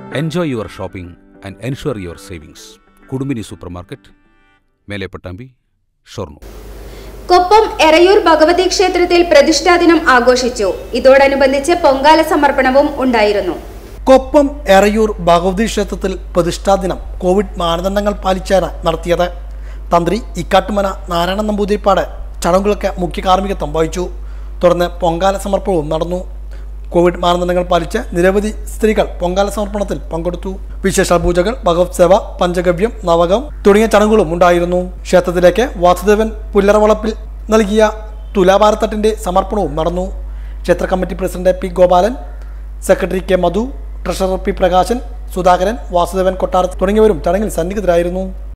enjoy your shopping and ensure your savings Kudumbini supermarket Melepattambi Shoranur Koppam Erayur Bhagavathi ക്ഷേത്രത്തിൽ പ്രതിഷ്ഠാദിനം ആഘോഷിച്ചു ഇതോടനുബന്ധിച്ച് പൊങ്കാല സമർപ്പണവും ഉണ്ടായിരുന്നു കൊപ്പം എറയൂർ ഭഗവതി ക്ഷേത്രത്തിൽ പ്രതിഷ്ഠാദിനം കോവിഡ് മാനദണ്ഡങ്ങൾ പാലിച്ചാണ് നടത്തിയത് തന്ത്രി ഇക്കാട്ടുമന നാരായണ നമ്പൂതിരിപ്പാട് ചടങ്ങുകൾക്ക് മുഖ്യ കാർമ്മികത്വം വഹിച്ചു തുടർന്ന് പൊങ്കാല സമർപ്പണവും നടന്നു കോവിഡ് മാനദണ്ഡങ്ങൾ പാലിച്ച് നിരവധി സ്ത്രീകൾ പൊങ്കാല സമർപ്പണത്തിൽ പങ്കെടുത്തു വിശേഷ പൂജകൾ ഭഗവത് സേവ പഞ്ചഗവ്യം നവകം തുടങ്ങിയ ചടങ്ങുകളും ഉണ്ടായിരുന്നു ക്ഷേത്രത്തിലേക്ക് വാസുദേവൻ പുല്ലറവളപ്പിൽ നൽകിയ തുലാഭാരത്തട്ടിന്റെ സമർപ്പണവും നടന്നു ക്ഷേത്ര committee president P Gopalan secretary K Madhu treasurer P Prakashan Sudhakaran Vasudevan കൊട്ടാര തുടങ്ങിയവരും ചടങ്ങിൽ സന്നിഹിതരായിരുന്നു